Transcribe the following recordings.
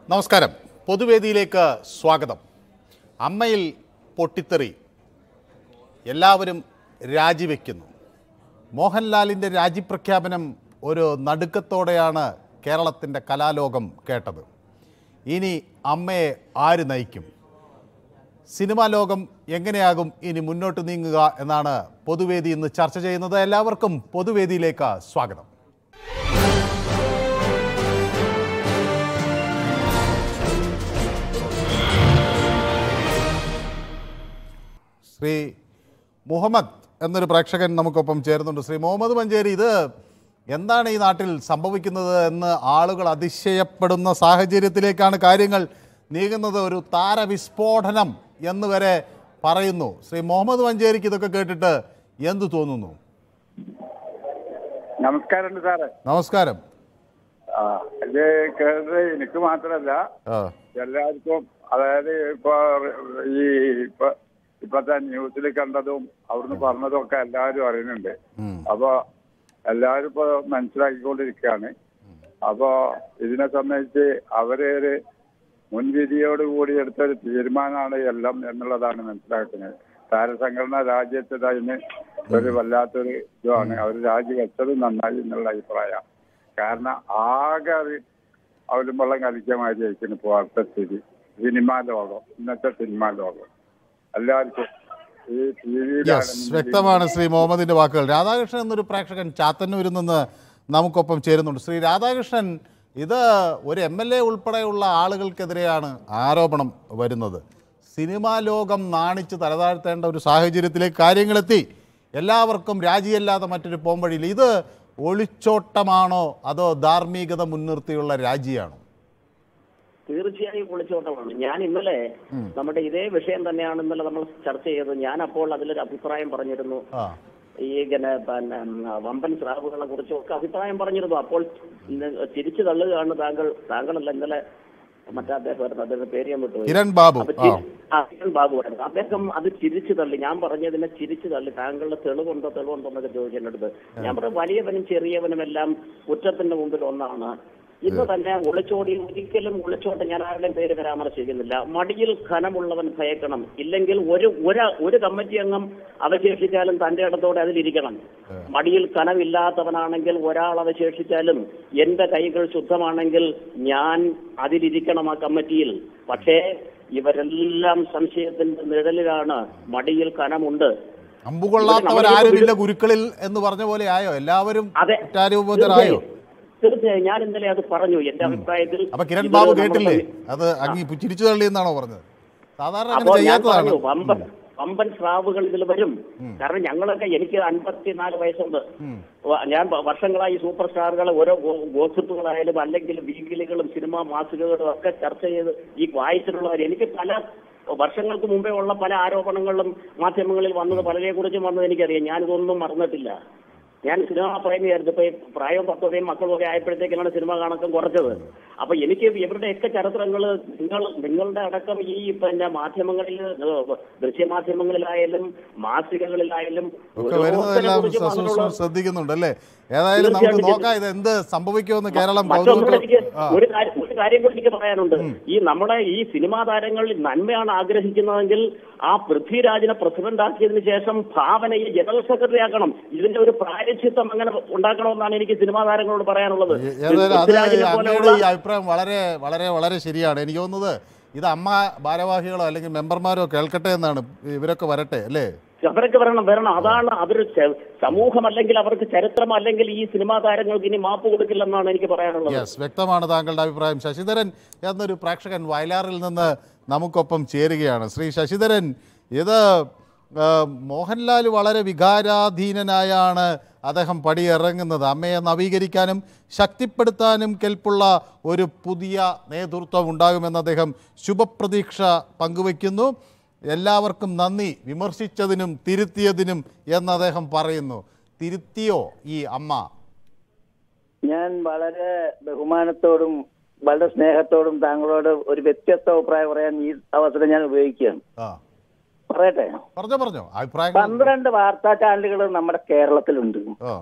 നമസ്കാരം പൊതുവേദിയിലേക്ക് സ്വാഗതം അമ്മയിൽ പൊട്ടിത്തെറി എല്ലാവരും രാജിവെക്കുന്നു മോഹൻലാലിൻ്റെ രാജിപ്രഖ്യാപനം ഒരു നടുക്കത്തോടെയാണ് കേരളത്തിൻ്റെ കലാലോകം കേട്ടത് ഇനി അമ്മയെ ആര് നയിക്കും സിനിമാ ലോകം എങ്ങനെയാകും ഇനി മുന്നോട്ട് നീങ്ങുക എന്നാണ് പൊതുവേദി ഇന്ന് ചർച്ച ചെയ്യുന്നത് എല്ലാവർക്കും പൊതുവേദിയിലേക്ക് സ്വാഗതം ശ്രീ മുഹമ്മദ് എന്നൊരു പ്രേക്ഷകൻ നമുക്കൊപ്പം ചേരുന്നുണ്ട് ശ്രീ മുഹമ്മദ് മഞ്ചേരി ഇത് എന്താണ് ഈ നാട്ടിൽ സംഭവിക്കുന്നത് എന്ന് ആളുകൾ അതിശയപ്പെടുന്ന സാഹചര്യത്തിലേക്കാണ് കാര്യങ്ങൾ നീങ്ങുന്നത് ഒരു താരവിസ്ഫോടനം എന്ന് വരെ പറയുന്നു ശ്രീ മുഹമ്മദ് മഞ്ചേരിക്ക് ഇതൊക്കെ കേട്ടിട്ട് എന്തു തോന്നുന്നു നമസ്കാരമുണ്ട് സാറേ നമസ്കാരം ആ ഇത് കേട്ടത് എനിക്ക് മാത്രമല്ല ആ എല്ലാവർക്കും അതായത് ഇപ്പൊ ഈ ഇപ്പൊ ഇപ്പത്തെ ന്യൂസിൽ കണ്ടതും അവിടുന്ന് പറഞ്ഞതും ഒക്കെ എല്ലാവരും അറിയുന്നുണ്ട് ഉം. അപ്പൊ എല്ലാവരും ഇപ്പൊ മനസ്സിലാക്കിക്കൊണ്ടിരിക്കുകയാണ് അപ്പോ ഇതിനെ സംബന്ധിച്ച് അവര് ഒരു മുൻവിധിയോട് കൂടി എടുത്തൊരു തീരുമാനമാണ് എല്ലാം എന്നുള്ളതാണ് മനസ്സിലാക്കുന്നത് താരസംഘടന രാജ്യത്ത് അതിന് ഒരു വല്ലാത്തൊരു ഇതുമാണ് അവർ രാജിവെച്ചത് നന്നായി എന്നുള്ള അഭിപ്രായം കാരണം ആകെ അത് അവരും വെള്ളം കളിക്കാൻ മാതിരിയായിരിക്കുന്നു ഇപ്പോൾ അടുത്ത സ്ഥിതി സിനിമാ ലോകം ഇന്നത്തെ സിനിമാ ലോകം എല്ലാവർക്കും ഈ ടി യെസ് വ്യക്തമാണ് ശ്രീ മുഹമ്മദിന്റെ വാക്കുകൾ രാധാകൃഷ്ണൻ എന്നൊരു പ്രേക്ഷകൻ ചാത്തന്നൂരിൽ നിന്ന് നമുക്കൊപ്പം ചേരുന്നുണ്ട് ശ്രീ രാധാകൃഷ്ണൻ ഇത് ഒരു എം എൽ എ ഉൾപ്പെടെയുള്ള ആളുകൾക്കെതിരെയാണ് ആരോപണം വരുന്നത് സിനിമാ ലോകം നാണിച്ച് തലതാഴ്ത്തേണ്ട ഒരു സാഹചര്യത്തിലേക്ക് കാര്യങ്ങളെത്തി എല്ലാവർക്കും രാജിയല്ലാതെ മറ്റൊരു പോംവഴിയിൽ ഇത് ഒളിച്ചോട്ടമാണോ അതോ ധാർമ്മികത മുൻനിർത്തിയുള്ള രാജിയാണോ തീർച്ചയായും ഒളിച്ചോട്ടമാണ് ഞാൻ ഇന്നലെ നമ്മുടെ ഇതേ വിഷയം തന്നെയാണ് ഇന്നലെ നമ്മൾ ചർച്ച ചെയ്തത് ഞാൻ അപ്പോൾ അതിലൊരു അഭിപ്രായം പറഞ്ഞിരുന്നു ആ ഈ ഇങ്ങനെ പിന്നെ ഉം, വമ്പൻ സ്രാവുകളെ കുറിച്ചൊക്കെ അഭിപ്രായം പറഞ്ഞിരുന്നു അപ്പോൾ ഇന്ന് തിരിച്ചു തള്ളുകയാണ് താങ്കൾ താങ്കളല്ല ഇന്നലെ മറ്റേ അദ്ദേഹം വരുന്നത് അദ്ദേഹത്തിന്റെ പേര് ഞാൻ വിട്ടു കിരൺ ബാബു അപ്പൊ ആ ചി- ആ, കിരൺ ബാബു ആയിരുന്നു അദ്ദേഹം അത് ചിരിച്ചു തള്ളി ഞാൻ പറഞ്ഞതിനെ ചിരിച്ചു തള്ളി താങ്കളുടെ തെളിവുണ്ടോ തെളിവുണ്ടോ എന്നൊക്കെ ചോദിച്ചു എന്റെ അടുത്ത് ഞാൻ പറഞ്ഞു വലിയവനും ചെറിയവനും എല്ലാം കുറ്റത്തിന്റെ മുമ്പിൽ ഒന്നാണ് ഇന്ന് തന്നെ ഒളിച്ചോടി ഒരിക്കലും ഒളിച്ചോട്ട് ഞാൻ ആരുടെയും പേര് പരാമർശിക്കുന്നില്ല മടിയിൽ ഖനമുള്ളവൻ ഭയക്കണം ഇല്ലെങ്കിൽ ഒരു ഒരു ഒരു കമ്മിറ്റി അംഗം അവശേഷിച്ചാലും തന്റെ ഇടത്തോടെ അതിലിരിക്കണം മടിയിൽ കനമില്ലാത്തവനാണെങ്കിൽ ഒരാൾ അവശേഷിച്ചാലും എന്റെ കൈകൾ ശുദ്ധമാണെങ്കിൽ ഞാൻ അതിലിരിക്കണം ആ കമ്മിറ്റിയിൽ പക്ഷേ ഇവരെല്ലാം സംശയത്തിന്റെ നിഴലിലാണ് മടിയിൽ കനമുണ്ട് അമ്പുകൊള്ളാത്തവരാരുമില്ല ഗുരുക്കളിൽ എന്ന് പറഞ്ഞ പോലെ ആയോ എല്ലാവരും അതെ കുറ്റാരോപിതരായോ തീർച്ചയായും ഞാൻ ഇന്നലെ അത് പറഞ്ഞു എന്റെ അഭിപ്രായത്തിൽ അപ്പൊ കിരൺ ഇത് ബാബു നമ്മുടെ കേട്ടില്ലേ സംവി- അത് അങ്ങി ചിരിച്ചു തള്ളി എന്നാണോ പറഞ്ഞത് സാധാരണ അങ്ങനെ അപ്പോൾ ഞാൻ ചെയ്യാത്തതാണ് പറഞ്ഞു വമ്പൻ വമ്പൻ സ്രാവുകൾ ഇതിൽ വരും കാരണം ഞങ്ങളൊക്കെ എനിക്ക് അൻപത്തിനാല് വയസ്സുണ്ട് വ- ഞാൻ വ- വർഷങ്ങളായി സൂപ്പർ സ്റ്റാറുകൾ ഓരോ ഗോ- ഗോസിപ്പുകളായാലും അല്ലെങ്കിൽ വീക്കിലികളും സിനിമ മാസികകളും ഒക്കെ ചർച്ച ചെയ്ത് ഈ വായിച്ചിട്ടുള്ളവർ എനിക്ക് പല വർഷങ്ങൾക്ക് മുമ്പേ ഉള്ള പല ആരോപണങ്ങളും മാധ്യമങ്ങളിൽ വന്നത് പലരെ കുറിച്ചും വന്നത് എനിക്കറിയാം ഞാനിതൊന്നും മറന്നിട്ടില്ല ഞാൻ സിനിമ പ്രേമിയായിരുന്നു ഇപ്പൊ ഈ പ്രായവും പക്വതയും മക്കളും ഒക്കെ ആയപ്പോഴത്തേക്കാണ് സിനിമ കാണക്കം കുറച്ചത് അപ്പൊ എനിക്ക് ഇവരുടെയൊക്കെ ചരിത്രങ്ങൾ നിങ്ങൾ നിങ്ങളുടെ അടക്കം ഈ പിന്നെ മാധ്യമങ്ങളിൽ ഏഹ്, ദൃശ്യമാധ്യമങ്ങളിലായാലും മാസികകളിലായാലും ഒക്കെ വരുന്നതെല്ലാം ഓരോരുത്തരെക്കുറിച്ചും സസൂക്ഷ്മം അതിനുള്ള- ശ്രദ്ധിക്കുന്നുണ്ട് അല്ലേ ഏതായാലും നമുക്ക് തീർച്ചയായിട്ടും നോക്കാം ഇത് എന്ത് സംഭവിക്കുമെന്ന് കേരളം മറ്റൊന്നും എനിക്ക് കൗതുകം ആ ഒരു കാര്യം ഒരു കാര്യം കൂടി എനിക്ക് പറയാനുണ്ട് ഈ നമ്മുടെ ഈ സിനിമാ താരങ്ങൾ നന്മയാണ് ആഗ്രഹിക്കുന്നതെങ്കിൽ ആ പൃഥ്വിരാജിനെ പ്രസിഡന്റ് ആക്കിയതിനു ശേഷം ഭാവനയെ ജനറൽ സെക്രട്ടറി ആക്കണം ഇതിന്റെ ഒരു പ്രായച്ചിത്തം അങ്ങനെ ഉണ്ടാക്കണമെന്നാണ് എനിക്ക് സിനിമാ താരങ്ങളോട് പറയാനുള്ളത് ഏ- ഏതായാലും അത് പൃഥ്വിരാജിനെ അങ്ങയുടെ പോലെയുള്ള ഈ അഭിപ്രായം വളരെ വളരെ വളരെ ശരിയാണ് എനിക്ക് തോന്നുന്നത് ഇത് അമ്മ ഭാരവാഹികളോ അല്ലെങ്കിൽ മെമ്പർമാരോ കേൾക്കട്ടെ എന്നാണ് ഇവരൊക്കെ വരട്ടെ അല്ലേ അവരൊക്കെ വരണം വരണം അതാണ് അതൊരു ച- സമൂഹം അല്ലെങ്കിൽ അവർക്ക് ചരിത്രം അല്ലെങ്കിൽ ഈ സിനിമാ താരങ്ങൾക്ക് ഇനി മാപ്പ് കൊടുക്കില്ലെന്നാണ് എനിക്ക് പറയാനുള്ളത് യെസ് വ്യക്തമാണ് താങ്കളുടെ അഭിപ്രായം ശശിധരൻ എന്നൊരു പ്രേക്ഷകൻ വയലാറിൽ നിന്ന് നമുക്കൊപ്പം ചേരുകയാണ് ശ്രീ ശശിധരൻ ഇത് ആ, മോഹൻലാൽ വളരെ വികാരാധീനനായാണ് അദ്ദേഹം പടിയിറങ്ങുന്നത് അമ്മയെ നവീകരിക്കാനും ശക്തിപ്പെടുത്താനും കെൽപ്പുള്ള ഒരു പുതിയ നേതൃത്വം ഉണ്ടാകുമെന്ന് അദ്ദേഹം ശുഭപ്രതീക്ഷ പങ്കുവയ്ക്കുന്നു എല്ലാവർക്കും നന്ദി വിമർശിച്ചതിനും തിരുത്തിയതിനും എന്ന് അദ്ദേഹം പറയുന്നു തിരുത്തിയോ ഈ അമ്മ ഞാൻ വളരെ ബഹുമാനത്തോടും വളരെ സ്നേഹത്തോടും താങ്കളോട് ഒരു വ്യത്യസ്ത അഭിപ്രായം പറയാൻ ഈ അവസരം ഞാൻ ഉപയോഗിക്കുകയാണ് ആ പറയട്ടെ പറഞ്ഞോ പറഞ്ഞോ അഭിപ്രായങ്ങൾ പന്ത്രണ്ട് വാർത്താ ചാനലുകൾ നമ്മുടെ കേരളത്തിലുണ്ട് ആ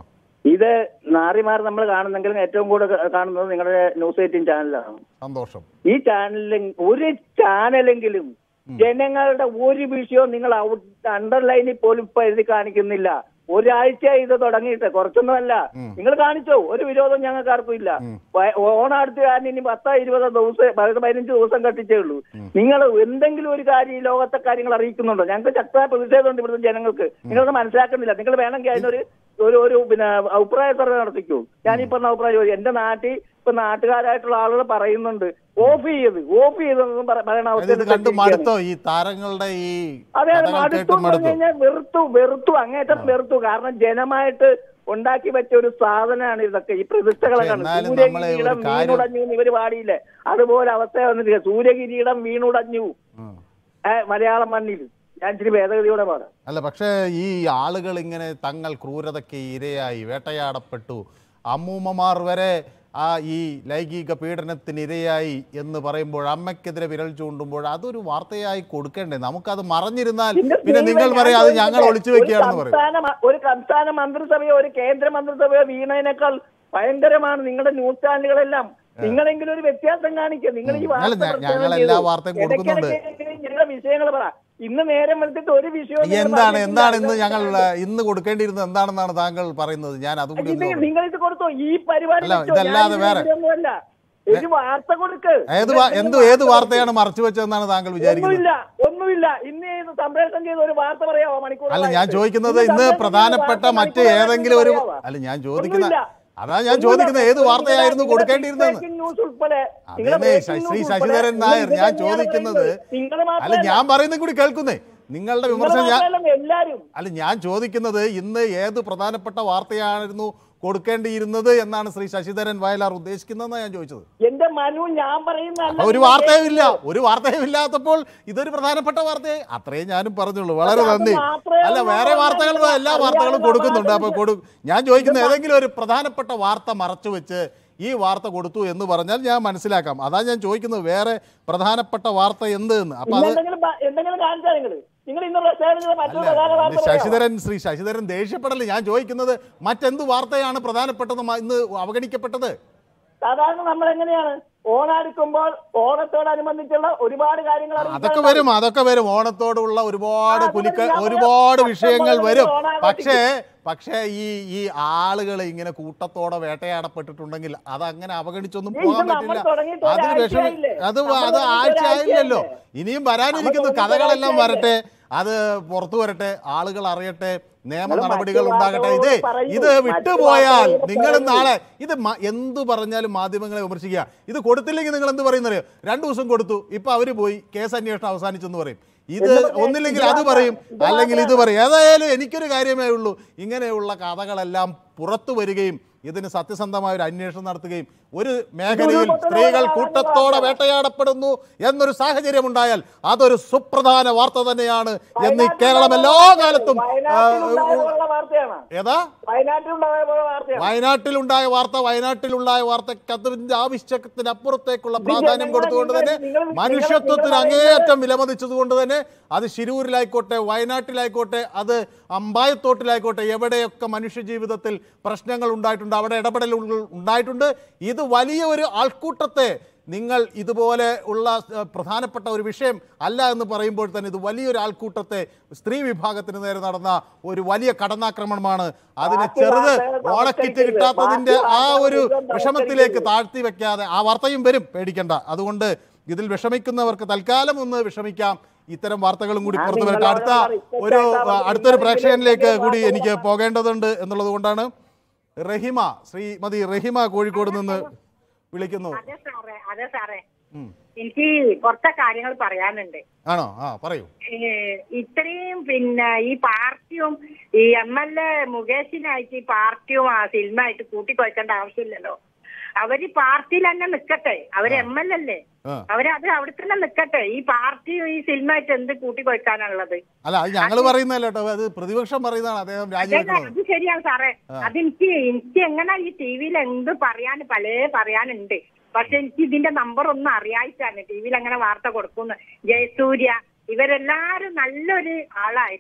ഇത് നാറിമാർ നമ്മൾ കാണുന്നെങ്കിലും ഏറ്റവും കൂടുതൽ കാണുന്നത് നിങ്ങളുടെ ന്യൂസ് എയ്റ്റീൻ ചാനലാണ് സന്തോഷം ഈ ചാനലിൽ ഒരു ചാനലെങ്കിലും ജനങ്ങളുടെ ഒരു വിഷയവും നിങ്ങൾ അണ്ടർലൈനിൽ പോലും ഇപ്പൊ എഴുതി കാണിക്കുന്നില്ല ഒരാഴ്ച ഇത് തുടങ്ങിയിട്ട് കുറച്ചൊന്നുമല്ല നിങ്ങൾ കാണിച്ചോ ഒരു വിരോധം ഞങ്ങൾക്ക് ആർക്കും ഇല്ല വ- ഓണടുത്ത് കാരണം ഇനി പത്തോ ഇരുപതോ ദിവസം പതിനഞ്ച് പതിനഞ്ച് ദിവസം കട്ടിച്ചേ ഉള്ളൂ നിങ്ങൾ എന്തെങ്കിലും ഒരു കാര്യം ഈ ലോകത്തെ കാര്യങ്ങൾ അറിയിക്കുന്നുണ്ടോ ഞങ്ങൾക്ക് ശക്തമായ പ്രതിഷേധമുണ്ട് ഇവിടുത്തെ ജനങ്ങൾക്ക് നിങ്ങളത് മനസ്സിലാക്കുന്നില്ല നിങ്ങൾ വേണമെങ്കിൽ അതിനൊരു ഒരു ഒരു പിന്നെ അഭിപ്രായ സർവേ നടത്തിക്കൂ ഞാൻ ഈ പറഞ്ഞ അഭിപ്രായം ചോദിച്ചു. എന്റെ നാട്ടിൽ ഇപ്പൊ നാട്ടുകാരായിട്ടുള്ള ആളുകൾ പറയുന്നുണ്ട് ഓഫ് ചെയ്ത് ഓഫ് ചെയ്തെന്നും പറ- പറയണ ഇത് അവസ്ഥയിൽ കണ്ട് എത്തിയിരിക്കുകയാണ്. മടുത്തോ ഈ താരങ്ങളുടെ ഈ അതെ അതെ കഥകൾ മടുത്തു കേട്ട് എന്ന് പറഞ്ഞു മടുത്തു കഴിഞ്ഞാൽ വെറുത്തു വെറുത്തു അങ്ങേറ്റം വെറുത്തു കാരണം ജനമായിട്ട് ഉണ്ടാക്കി വെച്ച ഒരു സാധനമാണ് ഇതൊക്കെ ഈ പ്രതിഷ്ഠകളൊക്കെ പക്ഷേ എന്നാലും നമ്മളെ ഒരു സൂര്യകിരീടം കാര്യം- വീണുടഞ്ഞു എന്ന് ഇവര് പാടിയില്ലേ അതുപോലെ അവസ്ഥ വന്നിട്ട് സൂര്യകിരീടം വീണുടഞ്ഞു ഉം. ഏ, മലയാളം മണ്ണിൽ ഞാൻ ഇച്ചിരി ഭേദഗതിയോടെ പാടാം അല്ല പക്ഷേ ഈ ആളുകൾ ഇങ്ങനെ തങ്ങൾ ക്രൂരതയ്ക്ക് ഇരയായി വേട്ടയാടപ്പെട്ടു അമ്മൂമ്മമാർ വരെ ആ ഈ ലൈംഗിക പീഡനത്തിന് ഇരയായി എന്ന് പറയുമ്പോൾ അമ്മയ്ക്കെതിരെ വിരൽ ചൂണ്ടുമ്പോൾ അതൊരു വാർത്തയായി കൊടുക്കണ്ടേ നമുക്കത് മറഞ്ഞിരുന്നാൽ പിന്നെ പിന്നെ നിങ്ങൾ ഞാൻ പറയാം അത് ഞങ്ങൾ ചോദിക്കട്ടെ, ഒളിച്ചു വെക്കുകയാണെന്ന് ഒരു പറയും സംസ്ഥാന മ- ഒരു സംസ്ഥാന മന്ത്രിസഭയോ ഒരു കേന്ദ്ര മന്ത്രിസഭയോ വീണതിനേക്കാൾ ഭയങ്കരമാണ് നിങ്ങളുടെ ന്യൂസ് ചാനലുകളെല്ലാം നിങ്ങളെങ്കിലും ഒരു വ്യത്യാസം കാണിക്കുക നിങ്ങൾ ഈ ഉം. വാർത്ത അല്ല, ഞ- പ്രക്ഷേപണം ഞങ്ങൾ ചെയ്തു. എല്ലാ വാർത്തയും കൊടുക്കുന്നുണ്ട്. ഇടയ്ക്കിടയ്ക്ക് ഞങ്ങളുടെ വിഷയങ്ങൾ പറ ഇന്ന് നേരം വെളുത്തിട്ട് ഒരു വിഷയവും നിങ്ങൾ എന്താണ് പറഞ്ഞിട്ടില്ല. എന്താണ് ഇന്ന് ഇത് ഞങ്ങൾ ഇന്ന് കൊടുക്കേണ്ടിയിരുന്നത് എന്താണെന്നാണ് താങ്കൾ പറയുന്നത് ഞാൻ അതും കൂടി ഒന്ന് ഇത് പറയും. നിങ്ങൾ ഇത് കൊടുത്തോ ഈ പരിപാടി അല്ല, വെച്ചോ. ഇതല്ലാതെ ഞാൻ വേറെ. ഇതിനൊന്നുമല്ല. ഒരു വാർത്ത കൊടുക്ക് ഏത് വാ- എന്ത് ഏത് വാർത്തയാണ് മറച്ചു വെച്ചതെന്നാണ് താങ്കൾ വിചാരിക്കുന്നത് ഒന്നുമില്ല ഒന്നുമില്ല ഇന്ന് ഇത് സംപ്രേഷണം ചെയ്ത ഒരു വാർത്ത പറയാമോ മണിക്കൂർ അല്ല ഞാൻ ചോദിക്കുന്നത് ഇന്ന് പ്രധാനപ്പെട്ട മറ്റ് ഏതെങ്കിലും ഒരു അല്ല ഞാൻ ചോദിക്കുന്ന അതാ ഞാൻ ചോദിക്കുന്നത് ഏത് വാർത്തയായിരുന്നു കൊടുക്കേണ്ടിയിരുന്നതെന്ന് ന്യൂസ് ഉൾപ്പെടെ അതേ ശ്രീ ശശിധരൻ നായർ ഞാൻ ചോദിക്കുന്നത് അല്ല ഞാൻ പറയുന്നത് കൂടി കേൾക്കുന്നേ നിങ്ങളുടെ വിമർശനം ഞാൻ എല്ലാരും അല്ല ഞാൻ ചോദിക്കുന്നത് ഇന്ന് ഏത് പ്രധാനപ്പെട്ട വാർത്തയായിരുന്നു കൊടുക്കേണ്ടിയിരുന്നത് എന്നാണ് ശ്രീ ശശിധരൻ വയലാർ ഉദ്ദേശിക്കുന്നതെന്നാണ് ഞാൻ ചോദിച്ചത് എന്റെ മനു ഞാൻ പറയുന്ന അപ്പൊ ഒരു വാർത്തയും ഇല്ല ഒരു വാർത്തയും ഇല്ലാത്തപ്പോൾ ഇതൊരു പ്രധാനപ്പെട്ട വാർത്തയെ അത്രയും ഞാനും പറഞ്ഞുള്ളൂ വളരെ അത് നന്ദി മാത്രമേ അല്ല ഉള്ളൂ. വേറെ വാർത്തകൾ എല്ലാ വാർത്തകളും അറിയാവുന്ന കൊടുക്കുന്നുണ്ട് അപ്പൊ വാർത്തകൾ കൊടു ഞാൻ ചോദിക്കുന്ന ഏതെങ്കിലും ഒരു പ്രധാനപ്പെട്ട വാർത്ത മറച്ചു വെച്ച് ഈ വാർത്ത കൊടുത്തു എന്ന് പറഞ്ഞാൽ ഞാൻ മനസ്സിലാക്കാം അതാ ഞാൻ ചോദിക്കുന്നത് വേറെ പ്രധാനപ്പെട്ട വാർത്ത എന്ത് എന്ന് അപ്പൊ അത് എന്തെങ്കിലും പ- എന്തെങ്കിലും കാണിച്ചാൽ നിങ്ങൾ നിങ്ങൾ ഇന്ന് പ്രക്ഷേപണം ചെയ്ത മറ്റൊരു പ്രധാന അല്ല വാർത്ത ഇത് പറയാമോ? ശശിധരൻ ശ്രീ ശശിധരൻ ദേഷ്യപ്പെടല്ലേ ഞാൻ ചോദിക്കുന്നത് മറ്റെന്ത് വാർത്തയാണ് പ്രധാനപ്പെട്ടത് മ- ഇന്ന് അവഗണിക്കപ്പെട്ടത് സാധാരണ നമ്മൾ എങ്ങനെയാണ് ഓണാടുക്കുമ്പോൾ ഓണത്തോടനുബന്ധിച്ചുള്ള ഒരുപാട് കാര്യങ്ങൾ അതൊക്കെ അറിയിക്കാറുണ്ട്. വരും അതൊക്കെ വരും ഓണത്തോടുള്ള ഒരുപാട് ആ, അത് കുലിക്ക ഞാൻ ഒരുപാട് പറയാം. വിഷയങ്ങൾ പത്ത് വരും ഓണാഘോഷിക്കും. പക്ഷേ പക്ഷേ ഈ ഈ ആളുകൾ ഇങ്ങനെ കൂട്ടത്തോടെ വേട്ടയാടപ്പെട്ടിട്ടുണ്ടെങ്കിൽ അത് അങ്ങനെ അവഗണിച്ചൊന്നും ഇത് പോകാൻ നമ്മൾ പറ്റില്ല തുടങ്ങിയിട്ട് അതിന് വിഷമം ഒരാഴ്ചയായില്ലേ? അത് നമ്മൾ അത് തുടങ്ങിയിട്ട് ആഴ്ച ആയില്ലല്ലോ ഒരാഴ്ചയായില്ലേ? ഇനിയും വരാനിരിക്കുന്ന നമ്മൾ കഥകളെല്ലാം തുടങ്ങിയിട്ട് വരട്ടെ അത് പുറത്തു വരട്ടെ ആളുകൾ അറിയട്ടെ നിയമ നിങ്ങൾ നടപടികൾ മറ്റു ഉണ്ടാകട്ടെ വാർത്തകളോട് ഇത് പറയൂ. ഇത് മറ്റു വിട്ടുപോയാൽ വാർത്തകളോട് നിങ്ങൾ പറയൂ. നാളെ ഇത് മ- എന്ത് പറഞ്ഞാലും മാധ്യമങ്ങളെ വിമർശിക്കുക ഇത് കൊടുത്തില്ലെങ്കിൽ നിങ്ങൾ എന്ത് പറയുന്നറിയോ രണ്ടു ദിവസം കൊടുത്തു ഇപ്പൊ അവര് പോയി കേസ് അന്വേഷണം അവസാനിച്ചെന്ന് പറയും ഇത് എന്ന് പറഞ്ഞാൽ ഒന്നില്ലെങ്കിൽ ഇത് അത് പറയും മാത്രം- ഇത് അല്ലെങ്കിൽ ഇത് മാത്രം- പറയും ഏതായാലും എനിക്കൊരു കാര്യമേ ഉള്ളൂ ഇങ്ങനെയുള്ള കഥകളെല്ലാം പുറത്തു വരികയും ഇതിന് സത്യസന്ധമായ ഒരു അന്വേഷണം നടത്തുകയും ഒരു മേഖലയിൽ ഉരുൾപൊട്ടൽ സ്ത്രീകൾ പോലെ കൂട്ടത്തോടെ വേട്ടയാടപ്പെടുന്നു എന്നൊരു സാഹചര്യം ഉണ്ടായാൽ അതൊരു സുപ്രധാന വാർത്ത തന്നെയാണ് എന്ന് ഈ കേരളം എല്ലാ കാലത്തും ആ, വയനാട്ടിലുണ്ടായതുള്ള വാർത്തയാണ് ഏതാ വയനാട്ടിലുണ്ടായ വാർത്തയാണ് വയനാട്ടിലുണ്ടായ വാർത്ത വയനാട്ടിലുണ്ടായ വാർത്തയ്ക്ക് അതിന്റെ ആവശ്യത്തിനപ്പുറത്തേക്കുള്ള പ്രാധാന്യം കൊടുത്തുകൊണ്ട് തന്നെ നിങ്ങൾ- മനുഷ്യത്വത്തിന് നിങ്ങൾ- അങ്ങേയറ്റം വിലമതിച്ചത് കൊണ്ട് തന്നെ അത് ശിരൂരിലായിക്കോട്ടെ വയനാട്ടിലായിക്കോട്ടെ അത് അമ്പായത്തോട്ടിലായിക്കോട്ടെ എവിടെയൊക്കെ മനുഷ്യ ജീവിതത്തിൽ പ്രശ്നങ്ങൾ ഉണ്ടായിട്ടുണ്ട് അവിടെ ഇടപെടലുകൾ ഉണ്ടായിട്ടുണ്ട് ഇത് വലിയ ഒരു ആൾക്കൂട്ടത്തെ നിങ്ങൾ ഇതുപോലെ ഉള്ള ഏഹ്, പ്രധാനപ്പെട്ട ഒരു വിഷയം അല്ല എന്ന് പറയുമ്പോൾ തന്നെ ഇത് വലിയൊരു ആൾക്കൂട്ടത്തെ സ്ത്രീ വിഭാഗത്തിന് നേരെ നടന്ന ഒരു വലിയ കടന്നാക്രമണമാണ് അതിനെ ബാക്കി ചെറുത് വാർത്തകൾ ഓണക്കിറ്റ് തമസ്കരിക്കരുത്. കിട്ടാത്തതിന്റെ ബാക്കി ആ വാർത്തകൾ ഒരു മുഴുവൻ വിഷമത്തിലേക്ക് തമസ്കരിക്കരുത്. താഴ്ത്തി വെക്കാതെ ആ വാർത്തയും വരും പേടിക്കണ്ട അതുകൊണ്ട് ഇതിൽ വിഷമിക്കുന്നവർക്ക് തൽക്കാലം ഒന്ന് വിഷമിക്കാം ഇത്തരം വാർത്തകളും കൂടി ഞാൻ പുറത്തു വരട്ടെ നിങ്ങളോട് അടുത്ത റിക്വസ്റ്റ് ഒരു ആയിട്ടാ പറഞ്ഞത്. അടുത്തൊരു നിങ്ങൾ പ്രേക്ഷകനിലേക്ക് ഇതിലേക്ക് കൂടി വാർത്ത എനിക്ക് വരണം. പോകേണ്ടതുണ്ട് എന്നുള്ളത് കൊണ്ടാണ് റഹിമ ശ്രീമതി റഹിമ കോഴിക്കോട് നിന്ന് വിളിക്കുന്നു അതെ സാറേ അതെ സാറേ ഉം. എനിക്ക് കുറച്ച് കാര്യങ്ങൾ പറയാനുണ്ട് ആണോ ആ പറയൂ ഏ, ഇത്രയും പിന്നെ ഈ പാർട്ടിയും ഈ എം എൽ എ മുകേഷിനായിട്ട് ഈ പാർട്ടിയും ആ സിനിമയായിട്ട് കൂട്ടിക്കൊഴിക്കേണ്ട ആവശ്യമില്ലല്ലോ അവര് പാർട്ടിയിൽ തന്നെ നിക്കട്ടെ അവര് എം എൽ അല്ലേ ആ. അവര് അത് അവിടെ തന്നെ നിക്കട്ടെ ഈ പാർട്ടിയും ഈ സിനിമയായിട്ട് എന്ത് കൂട്ടിക്കൊഴിക്കാനുള്ളത് അല്ല അത് ഞങ്ങൾ പറയുന്നതല്ല കേട്ടോ അത് പ്രതിപക്ഷം പറയുന്നതാണ് അദ്ദേഹം അതെ, രാജിവെക്കുന്നത് അത് ശരിയാണ് സാറേ അതെനിക്ക് എനിക്ക് എങ്ങനെ ഈ ടി വിയിൽ എന്ത് പറയാൻ പല പറയാനുണ്ട് പക്ഷെ എനിക്ക് ഇതിന്റെ നമ്പർ ഒന്നും അറിയായിട്ടാണ് ടി വിയിൽ അങ്ങനെ വാർത്ത കൊടുക്കുന്നു ജയസൂര്യ ഇവരെല്ലാരും നല്ലൊരു ആളായിരുന്നു